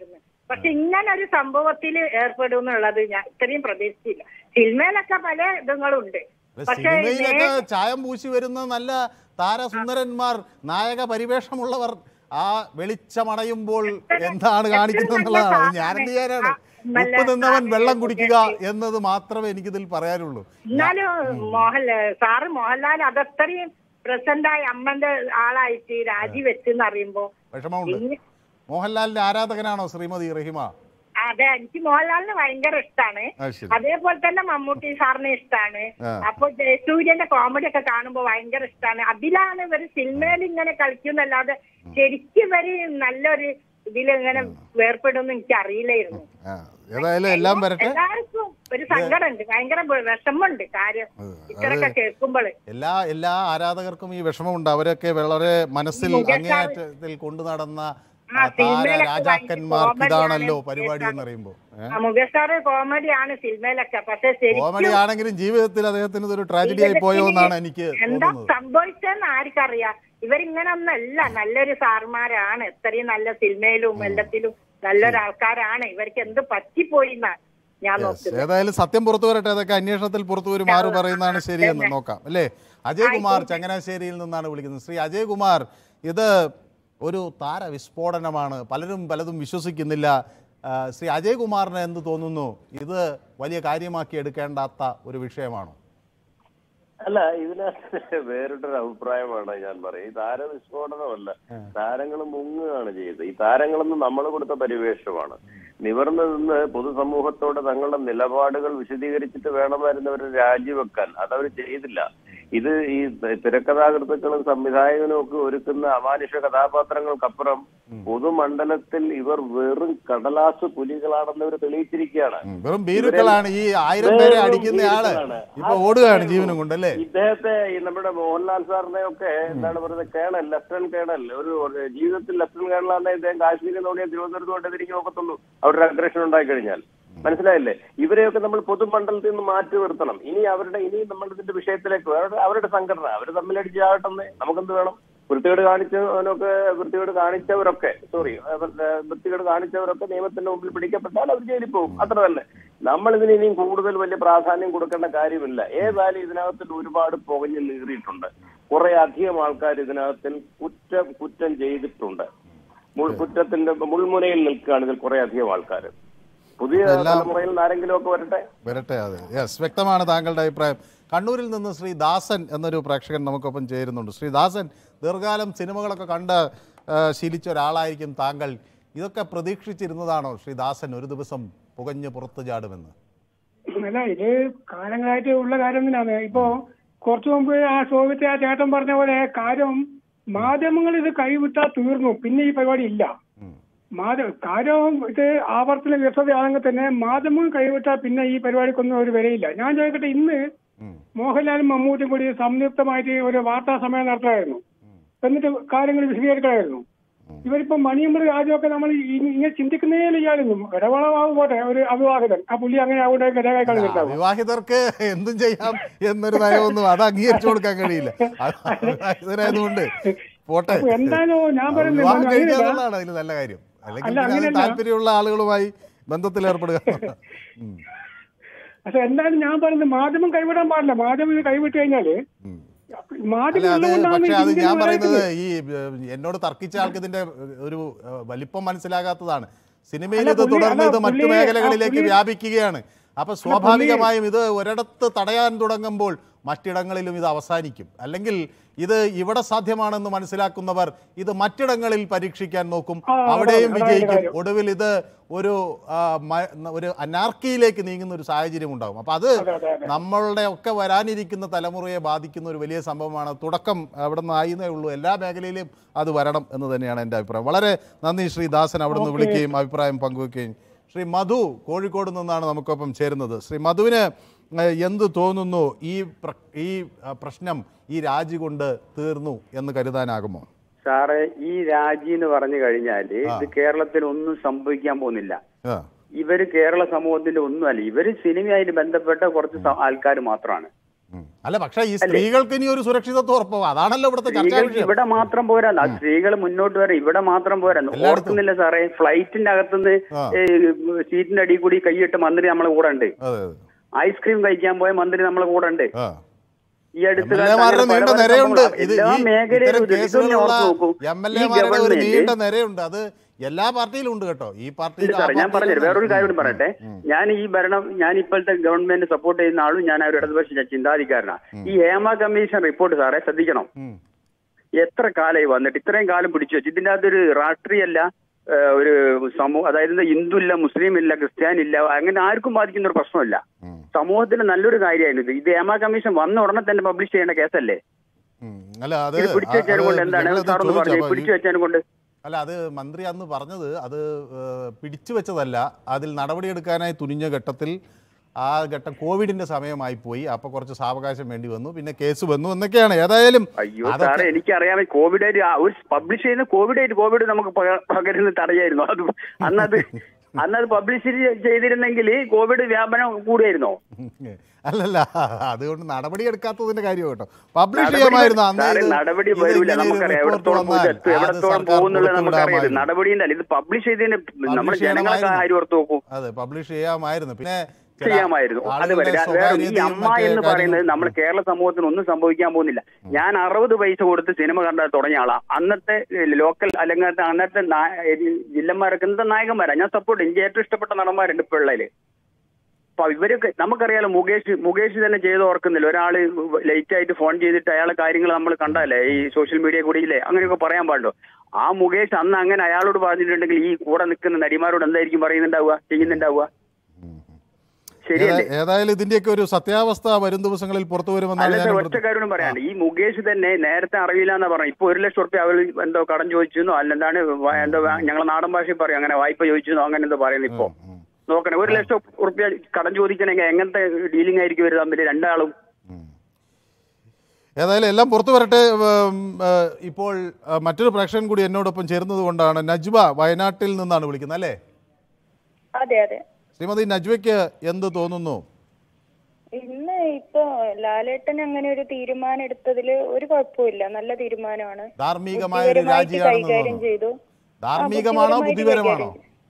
പക്ഷെ ഇങ്ങനെ ഒരു സംഭവത്തിൽ ഏർപ്പെടും എന്നുള്ളത് ഞാൻ ഇത്രയും പ്രതീക്ഷിച്ചില്ല സിനിമയിലൊക്കെ പല ഇതുങ്ങളുണ്ട് അല്ല, പക്ഷെ സിനിമയിലൊക്കെ ചായം പൂശി വരുന്ന നല്ല താരസുന്ദരന്മാർ നായക പരിവേഷമുള്ളവർ ആ വെളിച്ചമണയുമ്പോൾ എന്താണ് കാണിക്കുന്നത് എന്നുള്ളതാണ് അത് ഞാനെന്ത് ചെയ്യാനാണ് ഉപ്പ് നിന്നവൻ വെള്ളം കുടിക്കുക എന്നത് മാത്രമേ എനിക്കിതിൽ പറയാനുള്ളൂ എന്നാലും മോഹൻലാൽ സാറ് മോഹൻലാൽ അതത്രയും പ്രസന്റായി അമ്മന്റെ ആളായിട്ട് രാജിവെച്ചെന്ന് അറിയുമ്പോ വിഷമമുണ്ട് ഇനി- മോഹൻലാലിന്റെ ആരാധകനാണോ ശ്രീമതി റഹിമ അതെ എനിക്ക് മോഹൻലാലിന് ഭയങ്കര ഇഷ്ടാണ് അത് ശരി അതേപോലെ തന്നെ മമ്മൂട്ടി സാറിനെ ഇഷ്ടാണ് ആ. അപ്പൊ ജയസൂര്യന്റെ കോമഡി ഒക്കെ കാണുമ്പോ ഭയങ്കര ഇഷ്ടാണ് അതിലാണ് ഇവര് സിനിമയിൽ ഇങ്ങനെ കളിക്കുന്നല്ലാതെ ശരിക്കും ഇവര് നല്ലൊരു ഇതിൽ ഇങ്ങനെ വേർപ്പെടുമെന്ന് എനിക്ക് അറിയില്ലായിരുന്നു ആ, ഏതായാലും എല്ലാം വരട്ടെ എല്ലാവർക്കും ഒരു സങ്കടമുണ്ട് ഭയങ്കര വിഷമമുണ്ട് കാര്യം ഇത്രയൊക്കെ കേൾക്കുമ്പോൾ എല്ലാ എല്ലാ ആരാധകർക്കും ഈ വിഷമമുണ്ട് അവരൊക്കെ വളരെ മനസ്സിൽ മുകേഷ് അങ്ങേയറ്റത്തിൽ കൊണ്ടു നടന്ന ആ, ആ താര സിനിമയിലൊക്കെ രാജാക്കന്മാർക്ക് ഭയങ്കര ഇതാണല്ലോ കോമഡിയാണ് പരിപാടി എന്ന് പറയുമ്പോൾ മുകേഷ് സാറ് കോമഡിയാണ് സിനിമയിലൊക്കെ പക്ഷെ കോമഡി ശരിക്കും ആണെങ്കിലും ജീവിതത്തിൽ അദ്ദേഹത്തിന് ഇതൊരു ട്രാജഡി ആയി പോയോ എന്നാണ് എനിക്ക് എന്താ തോന്നുന്നത് സംഭവിച്ചതെന്ന് ആർക്കറിയാം ഇവരിങ്ങനെ ഒന്നല്ല നല്ലൊരു സാർമാരാണ് എത്രയും നല്ല സിനിമയിലും എല്ലാത്തിലും നല്ലൊരാൾക്കാരാണ് ഇവർക്ക് എന്ത് പറ്റിപ്പോയി എന്നാ ഞാൻ Yes. നോക്കുന്നത് ഏതായാലും സത്യം പുറത്തു വരട്ടെ അതൊക്കെ അന്വേഷണത്തിൽ പുറത്തു വരും ആറ് പറയുന്നതാണ് ശരിയെന്ന് നോക്കാം അല്ലേ അജയ് കുമാർ ചങ്ങനാശ്ശേരിയിൽ നിന്നാണ് വിളിക്കുന്നത് ശ്രീ അജയ് കുമാർ ഇത് ഒരു താര വിസ്ഫോടനമാണ് പലരും പലതും വിശ്വസിക്കുന്നില്ല ആ, ശ്രീ അജയ് കുമാറിന് എന്ത് തോന്നുന്നു ഇത് വലിയ കാര്യമാക്കി എടുക്കേണ്ടാത്ത ഒരു വിഷയമാണോ അല്ല ഇതിനകത്ത് വേറിട്ടൊരു അഭിപ്രായമാണ് ഞാൻ പറയും ഈ താരവിസ്ഫോടനമല്ല താരങ്ങൾ മുങ്ങുകയാണ് ചെയ്തത് ഈ താരങ്ങളെന്ന് നമ്മൾ കൊടുത്ത പരിവേഷമാണ് നിവർന്നു നിന്ന് പൊതുസമൂഹത്തോട് തങ്ങളുടെ നിലപാടുകൾ വിശദീകരിച്ചിട്ട് വേണമായിരുന്നു അവർ രാജിവെക്കാൻ അതവർ ചെയ്തില്ല ഇത് ഈ തിരക്കഥാകൃത്തുക്കളും സംവിധായകനും ഒക്കെ ഒരുക്കുന്ന അമാനുഷ കഥാപാത്രങ്ങൾക്കപ്പുറം പൊതുമണ്ഡലത്തിൽ ഇവർ വെറും കടലാസ് പുലികളാണെന്ന് ഇവർ തെളിയിച്ചിരിക്കുകയാണ് ഉം, വെറും ഭീരുക്കളാണ് ഈ ആയിരം പേരെ വെറും അടിക്കുന്ന ആള് ഭീരുക്കളാണ്. ഇപ്പൊ ഓടുകയാണ് ജീവനും കൊണ്ടല്ലേ ഇദ്ദേഹത്തെ ഈ നമ്മുടെ മോഹൻലാൽ സാറിനെ ഒക്കെ എന്താണ് പറയുന്നത് കേണൽ ലെഫ്റ്റനന്റ് കേണൽ ഒരു ഒരു ജീവിതത്തിൽ ലെഫ്റ്റനന്റ് കേണലാണെന്ന് ഇദ്ദേഹം കാശ്മീരിൽ നോക്കിയാൽ തിരുവനന്തപുരത്ത് കൊണ്ട് തിരിഞ്ഞു നോക്കത്തുള്ളൂ അവരുടെ അഗ്രഷൻ ഉണ്ടായി കഴിഞ്ഞാൽ മനസ്സിലായില്ലേ ഇവരെയൊക്കെ നമ്മൾ പൊതുമണ്ഡലത്തിൽ നിന്ന് മാറ്റി നിർത്തണം ഇനി അവരുടെ ഇനി നമ്മൾ ഇതിന്റെ വിഷയത്തിലേക്ക് അവരുടെ അവരുടെ സംഘടന അവർ തമ്മിലടിച്ച് ആകട്ടെന്ന് നമുക്കെന്ത് വേണം വൃത്തികേട് കാണിച്ചവനൊക്കെ വൃത്തികേട് കാണിച്ചവരൊക്കെ സോറി വൃത്തികേട് കാണിച്ചവരൊക്കെ നിയമത്തിന്റെ മുമ്പിൽ പിടിക്കപ്പെട്ടാൽ അവർ ജയിലിൽ പോകും അത്ര തന്നെ നമ്മൾ ഇതിന് ഇനിയും കൂടുതൽ വലിയ പ്രാധാന്യം കൊടുക്കേണ്ട കാര്യമില്ല ഏതായാലും ഇതിനകത്തിൽ ഒരുപാട് പുകഞ്ഞു നീറിയിട്ടുണ്ട് കുറെ അധികം ആൾക്കാർ ഇതിനകത്തിൽ കുറ്റം കുറ്റം ചെയ്തിട്ടുണ്ട് മുൾ- കുറ്റത്തിന്റെ മുൾമുനയിൽ നിൽക്കുകയാണ് ഇതിൽ കുറെ അധികം ആൾക്കാർ പുതിയ ഇതെല്ലാം- തലമുറയിൽ നിന്ന് ആരെങ്കിലും ഒക്കെ വരട്ടെ വരട്ടെ അതെ യെസ് വ്യക്തമാണ് താങ്കളുടെ അഭിപ്രായം കണ്ണൂരിൽ നിന്ന് ശ്രീ ദാസൻ എന്നൊരു പ്രേക്ഷകൻ നമുക്കൊപ്പം ചേരുന്നുണ്ട് ശ്രീ ദാസൻ ദീർഘകാലം സിനിമകളൊക്കെ കണ്ട് ആ, ശീലിച്ച ഒരാളായിരിക്കും താങ്കൾ ഇതൊക്കെ പ്രതീക്ഷിച്ചിരുന്നതാണോ ശ്രീ ദാസൻ ഒരു ദിവസം പുകഞ്ഞ് പുറത്തു ചാടുമെന്ന് അല്ല ഇത് കാലങ്ങളായിട്ട് ഉള്ള കാര്യം തന്നെയാണ് ഇപ്പോ കുറച്ചു മുമ്പ് ആ സോവിയറ്റ് ആ ചേട്ടൻ പറഞ്ഞ പോലെ കാര്യം മാധ്യമങ്ങൾ ഇത് കൈവിട്ടാൽ തീർന്നു പിന്നെ ഈ പരിപാടി ഇല്ല ഉം. മാധ്യമ കാര്യം ഇത് ആവർത്തന വ്യവസ്ഥതയാണെങ്കിൽ തന്നെ മാധ്യമങ്ങൾ കൈവിട്ടാൽ പിന്നെ ഈ പരിപാടിക്കൊന്നും ഒരു വിലയില്ല ഞാൻ ചോദിക്കട്ടെ ഇന്ന് ഉം. മോഹൻലാലും മമ്മൂട്ടിയും കൂടി സംയുക്തമായിട്ട് ഒരു വാർത്താ സമ്മേളനം നടത്തുമായിരുന്നു എന്നിട്ട് കാര്യങ്ങൾ വിശദീകരിക്കണമായിരുന്നു ഇവരിപ്പോ മണിയമ്പടി രാജമൊക്കെ നമ്മൾ ഇ- ഇങ്ങനെ ചിന്തിക്കുന്നേ ഇല്ലായിരുന്നു ഇടവളമാവും പോട്ടെ ഒരു അവിവാഹിതൻ ആ പുള്ളി അങ്ങനെ അവിടെ ഗതാഗത കളിച്ചിട്ടാവും വിവാഹിതർക്ക് എന്തും ചെയ്യാം എന്നൊരു നയമൊന്നും അത് അംഗീകരിച്ചു കൊടുക്കാൻ കഴിയില്ല അത് വിവാഹിതരായതുകൊണ്ട് പോട്ടെ അപ്പൊ എന്തായാലും ഞാൻ പറയുന്നത് വിവാഹം അങ്ങനെയല്ല. കഴിക്കാന്നുള്ളതാണ് അതിൽ നല്ല കാര്യം അല്ലെങ്കിൽ അല്ല, പിന്നെ അതിന് അങ്ങനെയല്ല. താല്പര്യമുള്ള ആളുകളുമായി ബന്ധത്തിൽ ഏർപ്പെടുക ഉം. പക്ഷെ എന്തായാലും ഞാൻ പറയുന്നത് മാധ്യമം കൈവിടാൻ പാടില്ല മാധ്യമം ഇത് കൈവിട്ട് കഴിഞ്ഞാല് ഉം. മാധ്യമം അല്ല അത് ഉള്ളതുകൊണ്ടാണ് പക്ഷെ അത് ഇതിങ്ങനെ ഞാൻ പറയുന്നത് വരാത്തത്. ഈ ഏഹ്, എന്നോട് തർക്കിച്ച ആൾക്ക് ഇതിന്റെ ഒരു ഏഹ്, വലിപ്പം മനസ്സിലാകാത്തതാണ് സിനിമയിൽ അല്ല, ഇത് പുള്ളി- തുടർന്ന് ഇത് അല്ല, മറ്റു പുള്ളി- മേഖലകളിലേക്ക് ആ, പുള്ളി- വ്യാപിക്കുകയാണ് അപ്പൊ സ്വാഭാവികമായും ഇത് ഒരിടത്ത് തടയാൻ തുടങ്ങുമ്പോൾ മറ്റിടങ്ങളിലും ഇത് അവസാനിക്കും അല്ലെങ്കിൽ ഇത് ഇവിടെ സാധ്യമാണെന്ന് മനസ്സിലാക്കുന്നവർ ഇത് മറ്റിടങ്ങളിൽ പരീക്ഷിക്കാൻ നോക്കും ആ, അതാണ്, അവിടെയും അതാണ് വിജയിക്കും കാര്യം. ഒടുവിൽ ഇത് ഒരു ആ, മ- ഒരു അനാർക്കിയിലേക്ക് നീങ്ങുന്ന ഒരു സാഹചര്യം ഉണ്ടാകും അപ്പൊ അത് അതെ, അതെ, അതെ. നമ്മളുടെ ഒക്കെ വരാനിരിക്കുന്ന തലമുറയെ ബാധിക്കുന്ന ഒരു വലിയ സംഭവമാണ് തുടക്കം അവിടെ നിന്ന് ആയിരുന്നേ ഉള്ളൂ എല്ലാ മേഖലയിലും അത് വരണം എന്ന് തന്നെയാണ് എൻ്റെ അഭിപ്രായം വളരെ നന്ദി ശ്രീ ദാസൻ അവിടെ നിന്ന് ഓക്കേ. വിളിക്കുകയും അഭിപ്രായം പങ്കുവെക്കുകയും ശ്രീ മധു കോഴിക്കോട് നിന്നാണ് നമുക്കൊപ്പം ചേരുന്നത് ശ്രീ മധുവിന് ഏഹ്, എന്ത് തോന്നുന്നു ഈ പ്ര- ഈ ആ, പ്രശ്നം ഈ രാജി കൊണ്ട് തീർന്നു എന്ന് കരുതാനാകുമോ സാറേ ഈ രാജി എന്ന് പറഞ്ഞു കഴിഞ്ഞാല് ഇത് കേരളത്തിൽ ഒന്നും സംഭവിക്കാൻ പോകുന്നില്ല ആ ഇവര് കേരള സമൂഹത്തിന്റെ ഒന്നുമല്ല ഇവര് സിനിമയായിട്ട് ബന്ധപ്പെട്ട കുറച്ച് ആൾക്കാർ മാത്രമാണ് ഉം. അല്ല പക്ഷേ ഈ സ്ത്രീകൾക്ക് ഇനി ഒരു സുരക്ഷിതത്വം ഉറപ്പോ അതാണല്ലോ ഇവിടുത്തെ ചർച്ചാ സ്ത്രീകൾ വിഷയം ഇവിടെ മാത്രം പോരാ ആ സ്ത്രീകൾ മുന്നോട്ട് വരെ ഇവിടെ മാത്രം പോരാ എല്ലായിടത്തും. ഓർക്കുന്നില്ല സാറേ ഫ്ലൈറ്റിന്റെ അകത്തുനിന്ന് ആ. സീറ്റിന്റെ അടിയിൽ കൂടി കൈയിട്ട് മന്ത്രി നമ്മളെ കൂടെ ഉണ്ട് അതെ അതെ ഐസ്ക്രീം കഴിക്കാൻ പോയ മന്ത്രി നമ്മളെ കൂടെ ഉണ്ട് ആ ഈ അടുത്ത എം എൽ കാലത്ത് എമാരുടെ അങ്ങനെ നീണ്ട പല പല നിരയുണ്ട് സംഭവങ്ങൾ ഇത് എല്ലാ ഈ മേഖലയിലും ഇത്തരം ഇത് ഇതൊന്ന് കേസുകളുള്ള ഓർത്ത് നോക്കൂ എം എൽ ഈ എമാരുടെ ഒരു നീണ്ട ഗവൺമെന്റ് നിരയുണ്ട് അത് എല്ലാ പാർട്ടിയിലും ഉണ്ട് കേട്ടോ ഈ പാർട്ടിയിൽ ഇല്ല സാറേ ഞാൻ പറഞ്ഞുതരാം വേറൊരു കാര്യം കൂടി പറയട്ടെ ഞാൻ ഈ ഭരണം ഞാൻ ഇപ്പോഴത്തെ ഗവൺമെന്റ് സപ്പോർട്ട് ചെയ്യുന്ന ആളും ഞാൻ ഒരു ഇടതുപക്ഷ ചിന്താധികാരനാണ് ഈ ഹേമ കമ്മീഷൻ റിപ്പോർട്ട് സാറേ ശ്രദ്ധിക്കണം ഉം. എത്ര കാലമായി വന്നിട്ട് ഇത്രയും കാലം പിടിച്ചു വെച്ചു ഇതിന്റെ അകത്തൊരു രാഷ്ട്രീയമല്ല ഏഹ്, ഒരു സമൂഹം അതായത് ഹിന്ദു ഇല്ല മുസ്ലിം ഇല്ല ക്രിസ്ത്യാനി ഇല്ല അങ്ങനെ ആർക്കും ബാധിക്കുന്ന ഒരു പ്രശ്നമല്ല ഉം. സമൂഹത്തിന് നല്ലൊരു കാര്യമായിരുന്നു ഇത് ഇത് ഹേമ കമ്മീഷൻ വന്ന ഉടനെ തന്നെ പബ്ലിഷ് ചെയ്യേണ്ട കേസല്ലേ ഉം. അല്ല അത് ഇത് പിടിച്ചു വെച്ചതിനെ അത് കൊണ്ട് എന്താണ് ഞങ്ങളത് സാറൊന്ന് ചോദിച്ചു. പറഞ്ഞു അപ്പൊ പിടിച്ചു ഈ- വെച്ചതിനെ കൊണ്ട് അല്ല അത് മന്ത്രി അന്ന് പറഞ്ഞത് അത് ഏഹ്, പിടിച്ചു വെച്ചതല്ല അതിൽ നടപടിയെടുക്കാനായി തുനിഞ്ഞ ഘട്ടത്തിൽ ആ ഘട്ടം കോവിഡിന്റെ സമയമായി പോയി അപ്പൊ കുറച്ച് സാവകാശം വേണ്ടി വന്നു പിന്നെ കേസ് വന്നു എന്നൊക്കെയാണ് ഏതായാലും അയ്യോ അതൊക്കെ- സാറേ എനിക്കറിയാം കോവിഡ് ആയിട്ട് ആ ഒരു പബ്ലിഷ് ചെയ്യുന്ന കോവിഡ് ആയിട്ട് കോവിഡ് നമുക്ക് പക- പകരുന്നത് തടയായിരുന്നു അത് അന്നത് അന്നത് പബ്ലിഷ് ചെയ്തിരുന്നെങ്കിൽ കോവിഡ് വ്യാപനം കൂടുമായിരുന്നോ അല്ലല്ല അതുകൊണ്ട് നടപടി എടുക്കാത്തതിന്റെ കാര്യം കേട്ടോ പബ്ലിഷ് നടപടി ചെയ്യാമായിരുന്നു അന്ന് സാറേ, ഇത് നടപടി ഇത് വരൂല ഇങ്ങനെ ഒരു നമുക്കറിയാം report എവിടത്തോളം വന്നാൽ എത്തും അത് എവിടത്തോളം സർക്കാർ പോകുന്നുള്ളത് നമുക്കറിയാം ഇത് പുറത്തുവിടാമായിരുന്നു. നടപടിന്റെ അല്ല ഇത് പബ്ലിഷ് ചെയ്തതിന് നമ്മൾ Publish ജനങ്ങൾക്ക് ചെയ്യണമായിരുന്നു. കാര്യം ഓർത്ത് നോക്കൂ അതെ പബ്ലിഷ് ചെയ്യാമായിരുന്നു പിന്നെ ചില ചെയ്യാമായിരുന്നു അത് ആളുകളുടെ വരെ വേറെ ഈ സ്വകാര്യതയും അമ്മ മറ്റേ എന്ന് പറയുന്നത് കാര്യങ്ങളും- നമ്മൾ കേരള സമൂഹത്തിന് ഒന്നും സംഭവിക്കാൻ പോകുന്നില്ല ഞാൻ അറുപത് പൈസ കൊടുത്ത് സിനിമ കണ്ട തുടങ്ങിയ ആളാ അന്നത്തെ ലോക്കൽ അല്ലെങ്കിൽ അന്നത്തെ ജില്ലന്മാരൊക്കെ ഇന്നത്തെ നായകന്മാരാ ഞാൻ സപ്പോർട്ട് എനിക്ക് ഏറ്റവും ഇഷ്ടപ്പെട്ട നടന്മാരുണ്ട് ഇപ്പൊ ഉള്ളതില് അപ്പൊ ഇവരൊക്കെ നമുക്കറിയാലോ മുകേഷ് മുകേഷ് തന്നെ ചെയ്ത് ഓർക്കുന്നില്ല ഒരാള് ലേറ്റ് ആയിട്ട് ഫോൺ ചെയ്തിട്ട് അയാളെ കാര്യങ്ങൾ നമ്മൾ കണ്ടല്ലേ ഈ സോഷ്യൽ മീഡിയ കൂടി ഇല്ലേ അങ്ങനെയൊക്കെ പറയാൻ പാടുണ്ടോ ആ മുകേഷ് അന്ന് അങ്ങനെ അയാളോട് പറഞ്ഞിട്ടുണ്ടെങ്കിൽ ഈ കൂടെ നിൽക്കുന്ന നടിമാരോട് എന്തായിരിക്കും പറയുന്നുണ്ടാവുക ചെയ്യുന്നുണ്ടാവുക ശരിയല്ലേ ഏതാ- ഏതായാലും ഇതിന്റെയൊക്കെ ഒരു സത്യാവസ്ഥ വരും ദിവസങ്ങളിൽ പുറത്തു വരുമെന്നാണ് അല്ല ഞാൻ സാർ ഒറ്റ കാര്യം പറയാണ്ട് ഈ മുകേഷ് തന്നെ നേരത്തെ അറിയില്ല എന്നാ പറഞ്ഞു ഇപ്പൊ ഒരു ലക്ഷം റുപ്യ അവൾ എന്തോ കടം ചോദിച്ചെന്നോ അല്ലെന്താണ് വ- എന്തോ ഞങ്ങളെ നാടൻ ഭാഷയിൽ പറയും അങ്ങനെ വായ്പ ചോദിച്ചെന്നോ അങ്ങനെ എന്തോ പറയുന്നു ഇപ്പൊ നോക്കണേ ഒരു ലക്ഷം റുപ്യ കടം ചോദിക്കണമെങ്കിൽ എങ്ങനത്തെ ഡീലിംഗ് ആയിരിക്കും ഇവര് തമ്മിൽ രണ്ടാളും ഏതായാലും എല്ലാം പുറത്തു വരട്ടെ ഉം, ഏഹ്, ഇപ്പോൾ ഏഹ്, മറ്റൊരു പ്രേക്ഷകൻ കൂടി എന്നോടൊപ്പം ചേരുന്നത് കൊണ്ടാണ് നജ്വ വയനാട്ടിൽ നിന്നാണ് വിളിക്കുന്നത് അല്ലേ അതെ അതെ ശ്രീമതി നജ്വയ്ക്ക് എന്ത് തോന്നുന്നു ഇന്ന് ഇപ്പൊ ലാലേട്ടൻ അങ്ങനെ ഒരു തീരുമാനം എടുത്തതില് ഒരു കുഴപ്പമില്ല നല്ല തീരുമാനമാണ് ധാർമ്മികമായ ഒരു ബുദ്ധിപരമായിട്ട് രാജിയാണെന്ന് കൈകാര്യം തോന്നുന്നു ചെയ്തു ധാർമ്മികമാണോ ബുദ്ധിപരമായിട്ട് ബുദ്ധിപരമാണോ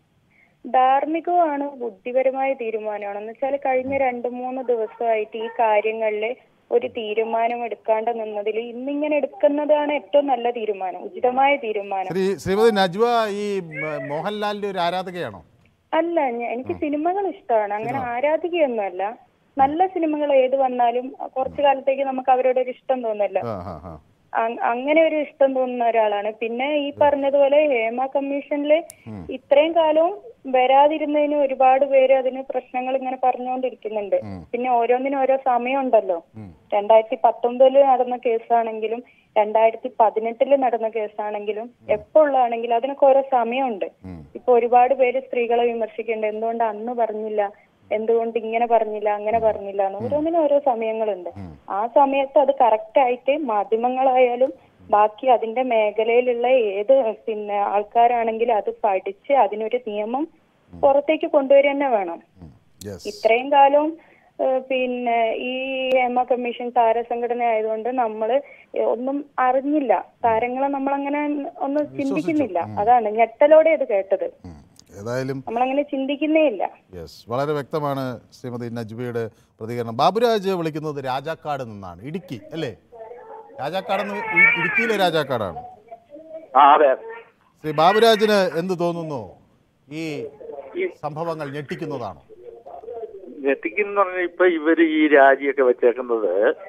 ധാർമ്മികമാണ് ബുദ്ധിപരമായ തീരുമാനമാണ് എന്ന് വെച്ചാൽ കഴിഞ്ഞ രണ്ട് മൂന്ന് ദിവസമായിട്ട് ഈ കാര്യങ്ങളിൽ ഒരു തീരുമാനം എടുക്കാണ്ട് നിന്നതിൽ ഇന്നിങ്ങനെ എടുക്കുന്നതാണ് ഏറ്റവും നല്ല തീരുമാനം ഉചിതമായ തീരുമാനം ശ്രീ ശ്രീമതി നജ്വ ഈ മ- മോഹൻലാലിന്റെ ഒരു ആരാധകയാണോ അല്ല ഞ- എനിക്ക് സിനിമകൾ ഇഷ്ടമാണ് അങ്ങനെ ആരാധികയൊന്നുമല്ല നല്ല സിനിമകൾ ഏത് വന്നാലും കുറച്ചു കാലത്തേക്ക് നമുക്ക് അവരോട് ഒരു ഇഷ്ടം തോന്നല്ലോ ആ ആ ആ അ- അങ്ങനെ ഒരു ഇഷ്ടം തോന്നുന്ന ഒരാളാണ് പിന്നെ ഈ പറഞ്ഞതുപോലെ ഹേമ കമ്മീഷനില് ഇത്രയും കാലവും വരാതിരുന്നതിന് ഒരുപാട് പേര് അതിന് പ്രശ്നങ്ങൾ ഇങ്ങനെ പറഞ്ഞുകൊണ്ടിരിക്കുന്നുണ്ട് പിന്നെ ഓരോന്നിനും ഓരോ സമയമുണ്ടല്ലോ രണ്ടായിരത്തി പത്തൊമ്പതില് നടന്ന കേസാണെങ്കിലും രണ്ടായിരത്തി പതിനെട്ടില് നടന്ന കേസാണെങ്കിലും എപ്പോ ഉള്ളതാണെങ്കിലും അതിനൊക്കെ ഓരോ സമയമുണ്ട് ഇപ്പൊ ഒരുപാട് പേര് സ്ത്രീകളെ വിമർശിക്കുന്നുണ്ട് എന്തുകൊണ്ട് അന്ന് പറഞ്ഞില്ല എന്തുകൊണ്ട് ഇങ്ങനെ പറഞ്ഞില്ല അങ്ങനെ പറഞ്ഞില്ല എന്ന് ഓരോന്നിനും ഓരോ സമയങ്ങളുണ്ട് ആ സമയത്ത് അത് കറക്റ്റ് ആയിട്ട് മാധ്യമങ്ങളായാലും ബാക്കി അതിന്റെ മേഖലയിലുള്ള ഏത് പിന്നെ ആൾക്കാരാണെങ്കിലും അത് പഠിച്ച് അതിനൊരു നിയമം പുറത്തേക്ക് കൊണ്ടുവരിക തന്നെ വേണം യെസ് ഇത്രയും കാലവും ഏഹ് പിന്നെ ഈ ഹേമ കമ്മീഷൻ താരസംഘടന ആയതുകൊണ്ട് നമ്മള് ഒന്നും അറിഞ്ഞില്ല താരങ്ങളെ നമ്മളങ്ങനെ ഒന്നും ചിന്തിക്കുന്നില്ല അതാണ് ഞെട്ടലോടെ അത് കേട്ടത് ഏതായാലും നമ്മളങ്ങനെ ചിന്തിക്കുന്നേ ഇല്ല യെസ് വളരെ വ്യക്തമാണ് ശ്രീമതി നജ്ബയുടെ പ്രതികരണം ബാബുരാജ് വിളിക്കുന്നത് രാജാക്കാട് നിന്നാണ് ഇടുക്കി അല്ലേ രാജാക്കാട് എന്ന് ഇ- ഇടുക്കിയിലെ രാജാക്കാടാണ് ആ അതെ ശ്രീ ബാബുരാജിന് എന്ത് തോന്നുന്നു ഈ സംഭവങ്ങൾ ഞെട്ടിക്കുന്നതാണോ ഞെട്ടിക്കുന്ന പറഞ്ഞാൽ ഇപ്പൊ ഇവര് ഈ രാജിയൊക്കെ വെച്ചേക്കുന്നത്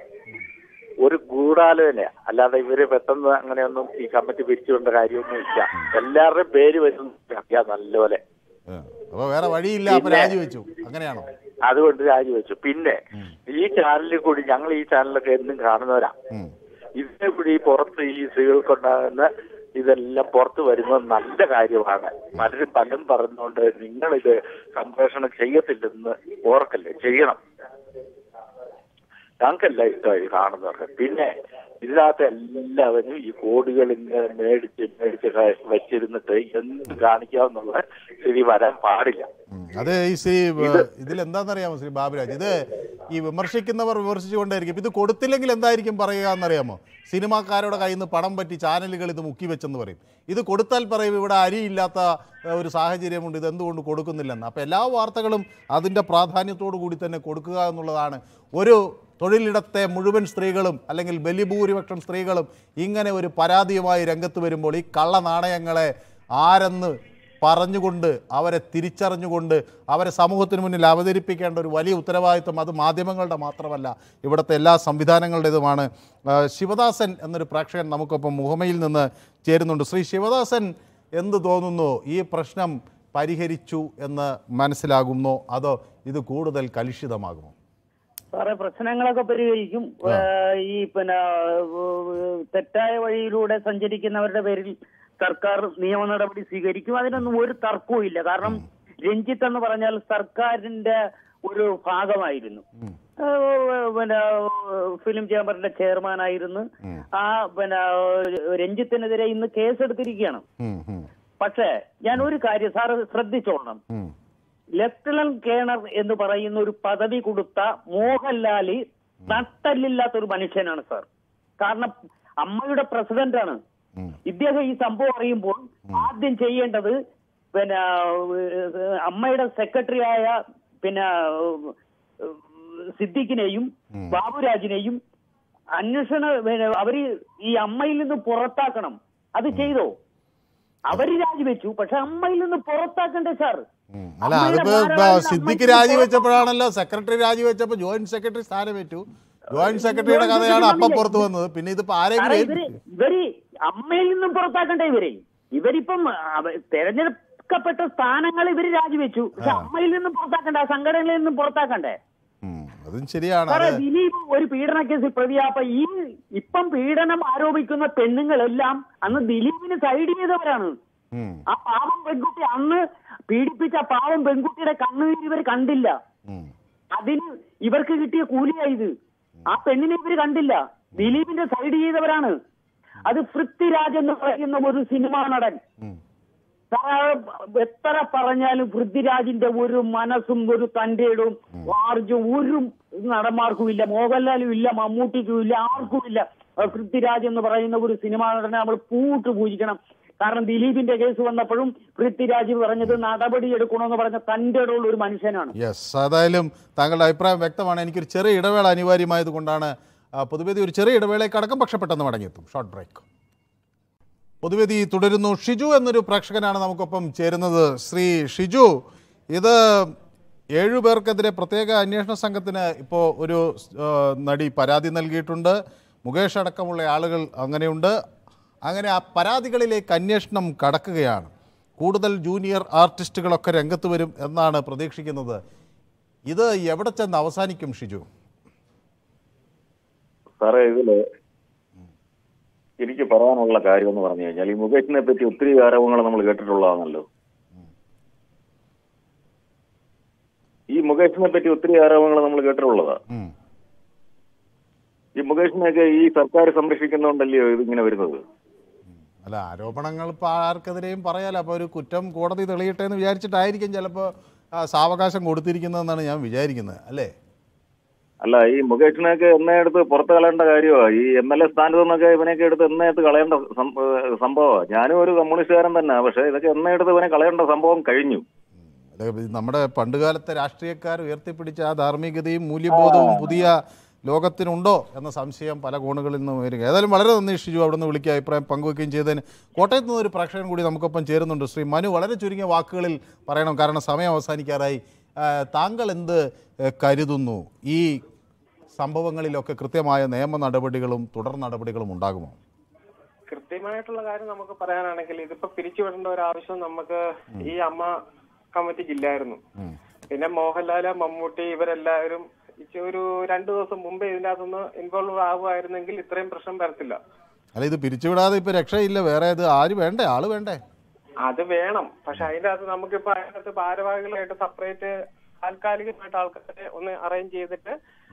ഒരു ഗൂഢാലോചന അല്ലാതെ ഇവര് പെട്ടെന്ന് അങ്ങനെയൊന്നും ഈ കമ്മിറ്റി പിരിച്ചുകൊണ്ട കാര്യമൊന്നും ഇല്ല എല്ലാവരുടെയും പേര് വരുന്നു അറിയാം നല്ലപോലെ ഏ, അപ്പൊ വേറെ വഴിയില്ല അപ്പൊ പിന്നെ- രാജിവെച്ചു അങ്ങനെയാണോ അതുകൊണ്ട് രാജിവെച്ചു പിന്നെ ഈ ചാനലിൽ കൂടി ഞങ്ങൾ ഈ ചാനലൊക്കെ എന്നും കാണുന്നവരാ ഉം. ഇതിനെ കൂടി ഈ പുറത്ത് ഈ സ്ത്രീകൾക്കുണ്ടാകുന്ന ഇതെല്ലാം പുറത്ത് വരുന്നത് നല്ല കാര്യമാണ് പലരും പലരും പറഞ്ഞുകൊണ്ട് നിങ്ങളിത് സംപ്രേഷണം ചെയ്യത്തില്ലെന്ന് ഓർക്കല്ലേ ചെയ്യണം ഞങ്ങൾക്കെല്ലാം ഇഷ്ടമായി കാണുന്നവർക്ക് പിന്നെ ഇതിനകത്ത് എല്ലാവരും ഈ കോടികൾ ഇങ്ങനെ മേടിച്ച് മേടിച്ച് ക- വെച്ചിരുന്നിട്ട് എന്ത് കാണിക്കാമെന്നുള്ള സ്ഥിതി വരാൻ പാടില്ല അത് ഈ ശ്രീ ഇതിലെന്താണെന്നറിയാമോ ശ്രീ ബാബുരാജ് ഇത് ഈ വിമർശിക്കുന്നവർ വിമർശിച്ചുകൊണ്ടേയിരിക്കും ഇത് കൊടുത്തില്ലെങ്കിൽ എന്തായിരിക്കും പറയുക എന്നറിയാമോ സിനിമാക്കാരുടെ കയ്യിൽ നിന്ന് പണം പറ്റി ചാനലുകൾ ഇത് മുക്കി വെച്ചെന്ന് പറയും ഇത് കൊടുത്താൽ പറയും ഇവിടെ അരിയില്ലാത്ത ഏഹ്, ഒരു സാഹചര്യമുണ്ട് ഇത് എന്തുകൊണ്ട് കൊടുക്കുന്നില്ലെന്ന് അപ്പോൾ എല്ലാ വാർത്തകളും അതിൻ്റെ പ്രാധാന്യത്തോടു കൂടി തന്നെ കൊടുക്കുക എന്നുള്ളതാണ് ഒരു തൊഴിലിടത്തെ മുഴുവൻ സ്ത്രീകളും അല്ലെങ്കിൽ ബലിഭൂരിപക്ഷം സ്ത്രീകളും ഇങ്ങനെ ഒരു പരാതിയുമായി രംഗത്ത് വരുമ്പോൾ ഈ കള്ള നാണയങ്ങളെ ആരെന്ന് പറഞ്ഞുകൊണ്ട് അവരെ തിരിച്ചറിഞ്ഞുകൊണ്ട് അവരെ സമൂഹത്തിന് മുന്നിൽ അവതരിപ്പിക്കേണ്ട ഒരു വലിയ ഉത്തരവാദിത്വം അത് മാധ്യമങ്ങളുടെ മാത്രമല്ല ഇവിടുത്തെ എല്ലാ സംവിധാനങ്ങളുടേതുമാണ് ആ, ശിവദാസൻ എന്നൊരു പ്രേക്ഷകൻ നമുക്കൊപ്പം മുഹമ്മയിൽ നിന്ന് ചേരുന്നുണ്ട് ശ്രീ ശിവദാസൻ എന്ത് തോന്നുന്നു ഈ പ്രശ്നം പരിഹരിച്ചു എന്ന് മനസ്സിലാകുന്നോ അതോ ഇത് കൂടുതൽ കലുഷിതമാകുമോ സാറേ പ്രശ്നങ്ങളൊക്കെ പരിഹരിക്കും ഏഹ് ഈ പിന്നെ ഏഹ് തെറ്റായ വഴിയിലൂടെ സഞ്ചരിക്കുന്നവരുടെ പേരിൽ സർക്കാർ നിയമ നടപടി സ്വീകരിക്കും അതിനൊന്നും ഒരു തർക്കവും ഇല്ല കാരണം രഞ്ജിത്ത് എന്ന് പറഞ്ഞാൽ സർക്കാരിന്റെ ഒരു ഭാഗമായിരുന്നു ഏഹ് പിന്നെ ഫിലിം ചേംബറിന്റെ ചെയർമാൻ ആയിരുന്നു ആ പിന്നെ രഞ്ജിത്തിനെതിരെ ഇന്ന് കേസെടുത്തിരിക്കുകയാണ് ഉം, ഉം, പക്ഷേ ഞാൻ ഒരു കാര്യം സാറ് ശ്രദ്ധിച്ചോളണം ഉം. ലഫ്റ്റനന്റ് കേണർ എന്ന് പറയുന്ന ഒരു പദവി കൊടുത്ത മോഹൻലാല് നട്ടല്ലില്ലാത്ത ഒരു മനുഷ്യനാണ് സാർ കാരണം അമ്മയുടെ പ്രസിഡന്റാണ് ഇദ്ദേഹം ഈ സംഭവം അറിയുമ്പോൾ ആദ്യം ചെയ്യേണ്ടത് പിന്നെ ഏഹ്, അമ്മയുടെ സെക്രട്ടറി ആയ പിന്നെ ഏഹ്, സിദ്ദിഖിനെയും ബാബുരാജിനെയും അന്വേഷണ പിന്നെ അവര് ഈ അമ്മയിൽ നിന്ന് പുറത്താക്കണം അത് ചെയ്തോ അവര് രാജിവെച്ചു പക്ഷെ അമ്മയിൽ നിന്ന് പുറത്താക്കണ്ടേ സാർ അല്ല അമ്മയുടെ അതിപ്പോ ഇപ്പൊ ഭാരവാഹികൾ സിദ്ദിഖ് അമ്മയ്ക്ക് രാജിവെച്ചപ്പോഴാണല്ലോ സെക്രട്ടറി രാജിവെച്ചപ്പോൾ ജോയിന്റ് സെക്രട്ടറി സ്ഥാനമേറ്റു ജോയിന്റ് സെക്രട്ടറിയുടെ കഥയാണ് അപ്പം പുറത്തു വന്നത് പിന്നെ ഇതിപ്പോ സാറേ, ആരെങ്കിലും ഇവര് ഇവര് അമ്മയിൽ നിന്നും പുറത്താക്കണ്ടേ ഇവരെ ഇവരിപ്പം അവ- തെരഞ്ഞെടുക്കപ്പെട്ട സ്ഥാനങ്ങൾ ഇവര് രാജിവെച്ചു പക്ഷെ അമ്മയിൽ നിന്നും പുറത്താക്കണ്ടേ ആ സംഘടനയിൽ നിന്നും പുറത്താക്കണ്ടേ അതും ശരിയാണ് സാറേ അത് ദിലീപ് ഒരു പീഡന കേസിൽ പ്രതിയാപ്പ ഈ ഇപ്പം പീഡനം ആരോപിക്കുന്ന പെണ്ണുങ്ങളെല്ലാം അന്ന് ദിലീപിന് സൈഡ് ചെയ്തവരാണ് ഉം, ആ പാവം പെൺകുട്ടി അന്ന് പീഡിപ്പിച്ച ആ പാവം പെൺകുട്ടിയുടെ കണ്ണുനീർ ഇവർ കണ്ടില്ല ഉം. അതിന് ഇവർക്ക് കിട്ടിയ കൂലിയായത് ആ പെണ്ണിനെ ഇവര് കണ്ടില്ല ദിലീപിന്റെ സൈഡ് ചെയ്തവരാണ് അത് പൃഥ്വിരാജ് എന്ന് പറയുന്ന ഒരു സിനിമാ നടൻ സാർ, എത്ര പറഞ്ഞാലും പൃഥ്വിരാജിന്റെ ഒരു മനസ്സും ഒരു തന്റെയിടും ആർജും ഒരു നടന്മാർക്കും ഇല്ല മോഹൻലാലും ഇല്ല മമ്മൂട്ടിക്കും ഇല്ല ആർക്കും ഇല്ല ആ പൃഥ്വിരാജ് എന്ന് പറയുന്ന ഒരു സിനിമാ നടനെ നമ്മൾ പൂട്ട് പൂജിക്കണം കാരണം ദിലീപിന്റെ കേസ് വന്നപ്പോഴും പൃഥ്വിരാജ് പറഞ്ഞത് നടപടി എടുക്കണമെന്ന് പറഞ്ഞ തന്റെ ഉള്ള ഒരു മനുഷ്യനാണ് യെസ് ഏതായാലും താങ്കളുടെ അഭിപ്രായം വ്യക്തമാണ് എനിക്കൊരു ചെറിയ ഇടവേള അനിവാര്യമായത് കൊണ്ടാണ് പൊതുവേദി ഒരു ചെറിയ ഇടവേളയ്ക്ക് അടക്കം പക്ഷെ പെട്ടെന്ന് മടങ്ങിയെത്തും ഷോർട്ട് ബ്രേക്ക് പൊതുവേദി തുടരുന്നു ഷിജു എന്നൊരു പ്രേക്ഷകനാണ് നമുക്കൊപ്പം ചേരുന്നത് ശ്രീ ഷിജു ഇത് ഏഴു പേർക്കെതിരെ പ്രത്യേക അന്വേഷണ സംഘത്തിന് ഇപ്പോൾ ഒരു ആ, നടി പരാതി നൽകിയിട്ടുണ്ട് മുകേഷ് അടക്കമുള്ള ആളുകൾ അങ്ങനെയുണ്ട് അങ്ങനെ ആ പരാതികളിലേക്ക് അന്വേഷണം കടക്കുകയാണ് കൂടുതൽ ജൂനിയർ ആർട്ടിസ്റ്റുകളൊക്കെ രംഗത്ത് വരും എന്നാണ് പ്രതീക്ഷിക്കുന്നത് ഇത് എവിടെ ചെന്ന് അവസാനിക്കും ഷിജു സാറേ ഇതില് എനിക്ക് പറയാനുള്ള കാര്യം എന്ന് പറഞ്ഞു കഴിഞ്ഞാൽ ഈ മുകേഷിനെ പറ്റി ഒത്തിരി ആരോപണങ്ങൾ നമ്മൾ കേട്ടിട്ടുള്ളതാണല്ലോ ഈ മുകേഷിനെ പറ്റി ഒത്തിരി ആരോപണങ്ങൾ നമ്മൾ കേട്ടിട്ടുള്ളതാ ഉം. ഈ മുകേഷിനെയൊക്കെ ഈ സർക്കാർ സംരക്ഷിക്കുന്നോണ്ടല്ലയോ ഇതിങ്ങനെ വരുന്നത് അല്ല ആരോപണങ്ങൾ ഇപ്പോൾ ആർക്കെതിരെയും പറയാലോ അപ്പോൾ ഒരു കുറ്റം കോടതി തെളിയട്ടെ എന്ന് വിചാരിച്ചിട്ടായിരിക്കും ചിലപ്പോൾ സാവകാശം കൊടുത്തിരിക്കുന്നതെന്നാണ് ഞാൻ വിചാരിക്കുന്നത് അല്ലേ അല്ല ഈ മുകേഷിനെയൊക്കെ എന്നെ എടുത്ത് പുറത്ത് കളയേണ്ട കാര്യമാണ് ഈ എം എൽ എ സ്ഥാനത്ത് നിന്നൊക്കെ ഇവനെയൊക്കെ എടുത്ത് എന്നെ എടുത്ത് കളയേണ്ട സം- ഏഹ് സംഭവമാണ് ഞാനും ഒരു കമ്മ്യൂണിസ്റ്റുകാരൻ തന്നെ പക്ഷേ ഇതൊക്കെ എന്നെ എടുത്ത് ഇവനെ കളയേണ്ട സംഭവം കഴിഞ്ഞു അല്ലെ ഇത് നമ്മുടെ പണ്ടുകാലത്തെ രാഷ്ട്രീയക്കാർ ഉയർത്തിപ്പിടിച്ച ആ ധാർമ്മികതയും മൂല്യബോധവും പുതിയ ലോകത്തിനുണ്ടോ എന്ന സംശയം പല കോണുകളിൽ നിന്ന് വരിക ഏതായാലും വളരെ നന്ദി ഷിജു അവിടെ നിന്ന് വിളിക്കുക അഭിപ്രായം പങ്കുവയ്ക്കുകയും ചെയ്തതിന് കോട്ടയത്ത് നിന്ന് ഒരു പ്രേക്ഷകൻ കൂടി നമുക്കൊപ്പം ചേരുന്നുണ്ട് ശ്രീ മനു വളരെ ചുരുങ്ങിയ വാക്കുകളിൽ പറയണം കാരണം സമയം അവസാനിക്കാറായി ആ, താങ്കൾ എന്ത് ഏ, കരുതുന്നു ഈ സംഭവങ്ങളിലൊക്കെ കൃത്യമായ നിയമ നടപടികളും തുടർ നടപടികളും ഉണ്ടാകുമോ കൃത്യമായിട്ടുള്ള കാര്യം നമുക്ക് പറയാനാണെങ്കിൽ ഇതിപ്പോ പിരിച്ചുവിടേണ്ട ഒരു ആവശ്യം നമുക്ക് ഈ അമ്മ കമ്മിറ്റിക്ക് ഇല്ലായിരുന്നു പിന്നെ മോഹൻലാല് മമ്മൂട്ടി ഇവരെല്ലാവരും ഇച്ചി ഒരു രണ്ടു ദിവസം മുമ്പേ ഇതിന്റെ അകത്തുനിന്ന് ഇൻവോൾവ് ആവുമായിരുന്നെങ്കിൽ ഇത്രയും പ്രശ്നം വരത്തില്ല അല്ല ഇത് പിരിച്ചുവിടാതെ ഇപ്പോൾ രക്ഷയില്ല വേറെ ഇത് ആര് വേണ്ടേ ആള് വേണ്ടേ അത് വേണം പക്ഷെ അതിന്റെ അകത്ത് നമുക്കിപ്പോ അതിനകത്ത് ഭാരവാഹികളായിട്ട് സെപ്പറേറ്റ് താൽക്കാലികമായിട്ട് ആൾക്കാരെ ഒന്ന് അറേഞ്ച് ചെയ്തിട്ട്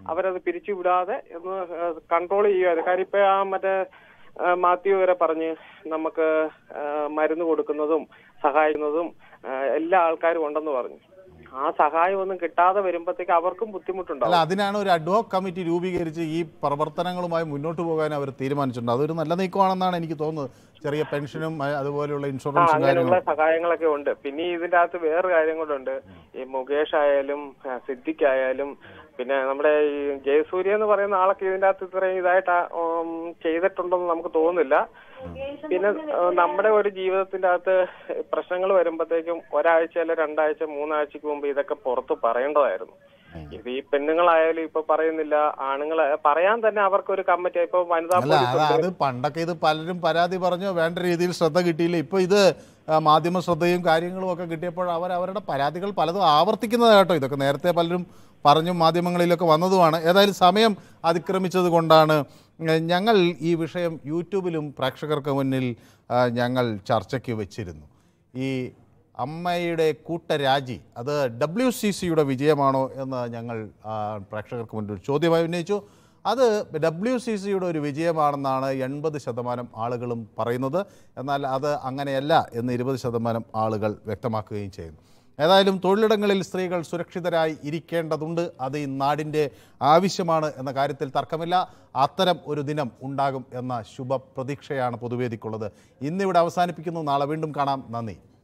അവരത് പിരിച്ചുവിടാതെ ഒന്ന് കൺട്രോൾ ചെയ്യുമായിരുന്നു കാര്യം ഇപ്പൊ ആ മറ്റേ ആ, മാത്യു വരെ പറഞ്ഞ് നമുക്ക് ആ, മരുന്ന് കൊടുക്കുന്നതും സഹായിക്കുന്നതും ആ, എല്ലാ ആൾക്കാരും ഉണ്ടെന്ന് പറഞ്ഞു ആ സഹായം ഒന്നും കിട്ടാതെ വരുമ്പോഴത്തേക്ക് അവർക്കും അല്ല ബുദ്ധിമുട്ടുണ്ടാവും അതിനാണ് ഒരു അഡ്വോക് കമ്മിറ്റി രൂപീകരിച്ച് ഈ പ്രവർത്തനങ്ങളുമായി മുന്നോട്ട് പോകാൻ അവർ തീരുമാനിച്ചിട്ടുണ്ട് അതൊരു നല്ല നീക്കമാണെന്നാണ് എനിക്ക് തോന്നുന്നത് ചെറിയ പെൻഷനും അഹ് അതുപോലെയുള്ള ആ ഇൻഷുറൻസും അങ്ങനെയുള്ള കാര്യങ്ങളും സഹായങ്ങളൊക്കെ ഉണ്ട് പിന്നെ ഇതിന്റെ അകത്ത് വേറെ കാര്യം കൂടെ ഉണ്ട് ഈ മുകേഷ് ആയാലും ആ, സിദ്ദിഖ് ആയാലും പിന്നെ നമ്മുടെ ഈ ജയസൂര്യ എന്ന് പറയുന്ന ആളൊക്കെ ഇതിന്റെ അകത്ത് ഇത്രയും ഇതായിട്ട് ആ, ഉം, ചെയ്തിട്ടുണ്ടെന്ന് നമുക്ക് തോന്നുന്നില്ല പിന്നെ ആ, നമ്മുടെ ഒരു ജീവിതത്തിന്റെ അകത്ത് പ്രശ്നങ്ങൾ വരുമ്പോഴത്തേക്കും ഒരാഴ്ച അല്ല രണ്ടാഴ്ച മൂന്നാഴ്ചക്ക് മുമ്പ് ഇതൊക്കെ പുറത്ത് പറയേണ്ടതായിരുന്നു ഇത് ഈ പെണ്ണുങ്ങളായാലും ഇപ്പൊ പറയുന്നില്ല ആണുങ്ങളെ പറയാൻ തന്നെ അവർക്കൊരു കമ്മിറ്റി ഇപ്പൊ വനിതാ അല്ല പോലീസ് അത് ഉണ്ട്. അത് പണ്ടൊക്കെ ഇത് പലരും പരാതി പറഞ്ഞു വേണ്ട രീതിയിൽ ശ്രദ്ധ കിട്ടിയില്ല ഇപ്പോൾ ഇത് ആ, മാധ്യമ ശ്രദ്ധയും കാര്യങ്ങളും ഒക്കെ കിട്ടിയപ്പോൾ അവർ അവരുടെ പരാതികൾ പലതും ആവർത്തിക്കുന്നത് കേട്ടോ ഇതൊക്കെ നേരത്തെ പലരും പറഞ്ഞും മാധ്യമങ്ങളിലൊക്കെ വന്നതുമാണ് ഏതായാലും സമയം അതിക്രമിച്ചത് കൊണ്ടാണ് ഏ, ഞങ്ങൾ ഈ വിഷയം യൂട്യൂബിലും പ്രേക്ഷകർക്ക് മുന്നിൽ ആ, ഞങ്ങൾ ചർച്ചയ്ക്ക് വെച്ചിരുന്നു ഈ അമ്മയുടെ കൂട്ടരാജി അത് ഡബ്ല്യു സി സിയുടെ വിജയമാണോ എന്ന് ഞങ്ങൾ ആ, പ്രേക്ഷകർക്ക് മുന്നിൽ ഒരു ചോദ്യമായി ഉന്നയിച്ചു അത് ഡബ്ല്യു സി സിയുടെ ഒരു വിജയമാണെന്നാണ് എൺപത് ശതമാനം ആളുകളും പറയുന്നത് എന്നാൽ അത് അങ്ങനെയല്ല എന്ന് ഇരുപത് ശതമാനം ആളുകൾ വ്യക്തമാക്കുകയും ചെയ്യുന്നു ഏതായാലും തൊഴിലിടങ്ങളിൽ സ്ത്രീകൾ സുരക്ഷിതരായി ഇരിക്കേണ്ടതുണ്ട് അത് ഈ നാടിൻ്റെ ആവശ്യമാണ് എന്ന കാര്യത്തിൽ തർക്കമില്ല അത്തരം ഒരു ദിനം ഉണ്ടാകും എന്ന ശുഭ പ്രതീക്ഷയാണ് പൊതുവേദിക്കുള്ളത് ഇന്നിവിടെ അവസാനിപ്പിക്കുന്നു നാളെ വീണ്ടും കാണാം നന്ദി